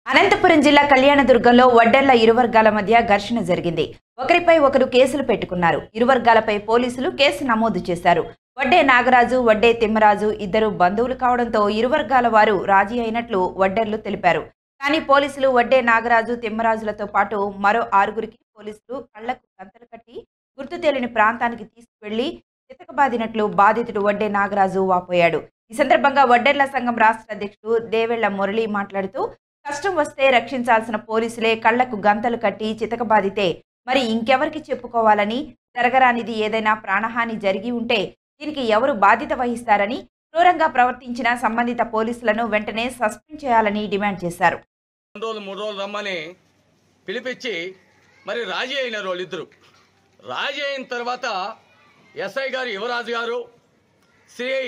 అనంతపురం జిల్లా కళ్యాణదుర్గంలో వడ్డెర్ల ఇరు వర్గాల మధ్య ఘర్షణ జరిగింది ఒకరిపై ఒకరు కేసులు పెట్టుకున్నారు ఇరు వర్గాలపై పోలీసులు కేసు నమోదు చేశారు వడ్డే నాగరాజు వడ్డే తిమ్మరాజు ఇద్దరు బంధువులు కావడంతో ఇరు వర్గాల వారు రాజీ అయినట్లు వడ్డెర్లు తెలిపారు కానీ పోలీసులు వడ్డే నాగరాజు తిమ్మరాజులతో పాటు మరో ఆరుగురికి పోలీసులు కళ్లకు గంతలు కట్టి గుర్తు తెలియని ప్రాంతానికి తీసుకువెళ్లి చితకబాదినట్లు బాధితుడు వడ్డే నాగరాజు వాపోయాడు ఈ సందర్భంగా వడ్డెర్ల సంఘం రాష్ట్ర అధ్యక్షుడు దేవెళ్ల మురళి మాట్లాడుతూ కష్టం వస్తే రక్షించాల్సిన పోలీసులే కళ్లకు గంతలు కట్టి చితకబాదితే మరి ఇంకెవరికి చెప్పుకోవాలని జరగరానిది ఏదైనా ప్రాణహాని జరిగి ఉంటే దీనికి ఎవరు బాధ్యత వహిస్తారని క్రూరంగా ప్రవర్తించిన సంబంధిత పోలీసులను వెంటనే సస్పెండ్ చేయాలని డిమాండ్ చేశారు రెండు రోజులు మూడు రోజులు రమ్మని పిలిపించి మరి రాజీ అయినారు వాళ్ళిద్దరు రాజీ అయిన తర్వాత ఎస్ఐ గారు యువరాజు గారు సిఐ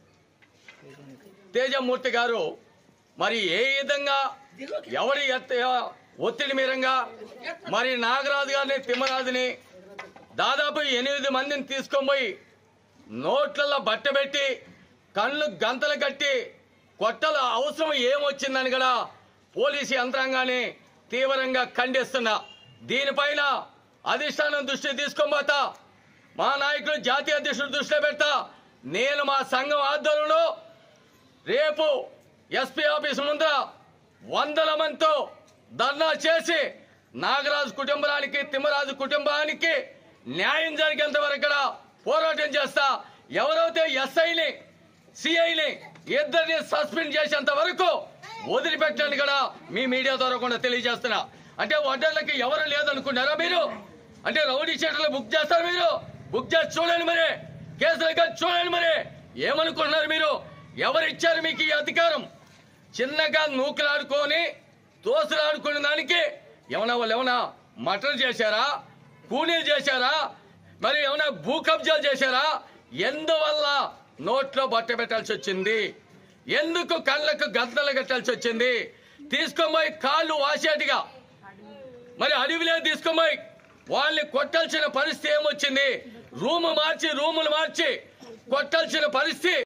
తేజమూర్తి గారు మరి ఏ విధంగా ఎవరి ఎత్త- ఒత్తిడి మీరంగా మరి నాగరాజు గారిని తిమ్మరాజుని దాదాపు ఎనిమిది మందిని తీసుకొని పోయి నోట్లలో బట్టబెట్టి కళ్ళు గంతలు కట్టి కొట్టల అవసరం ఏమొచ్చిందని కూడా పోలీసు యంత్రాంగాన్ని తీవ్రంగా ఖండిస్తున్నా దీనిపైన అధిష్టానం దృష్టి తీసుకొని పోతా మా నాయకులు జాతీయ అధ్యక్షుడు దృష్టిలో పెడతా నేను మా సంఘం ఆధ్వర్యంలో రేపు ఎస్పీ ఆఫీస్ ముందర వందల మందితో ధర్నా చేసి నాగరాజు కుటుంబానికి తిమ్మరాజు కుటుంబానికి న్యాయం జరిగేంత వరకు కూడా పోరాటం చేస్తా ఎవరైతే ఎస్ఐని సిఐని ఇద్దరిని సస్పెండ్ చేసేంత వరకు వదిలిపెట్టండి కూడా మీ మీడియా ద్వారా కూడా తెలియజేస్తున్నా అంటే వడ్డర్లకి ఎవరు లేదనుకున్నారా మీరు అంటే రౌడీ షీటర్లు బుక్ చేస్తారు మీరు బుక్ చేసి చూడండి మరి కేసులు కట్టి చూడండి మరి ఏమనుకుంటున్నారు మీరు ఎవరు ఇచ్చారు మీకు ఈ అధికారం చిన్నగా నూకులాడుకొని తోసులాడుకునే దానికి ఏమన్నా వాళ్ళు ఏమన్నా మటన్ చేశారా కూలీలు చేశారా మరి ఏమైనా భూ కబ్జాలు చేశారా ఎందువల్ల నోట్లో బట్ట పెట్టాల్సి వచ్చింది ఎందుకు కళ్ళకు గద్దలు కట్టాల్సి వచ్చింది తీసుకొని కాళ్ళు వాసేటిగా మరి అడవిలో తీసుకుపోయి వాళ్ళని కొట్టాల్సిన పరిస్థితి ఏమొచ్చింది రూము మార్చి రూములు మార్చి కొట్టాల్సిన పరిస్థితి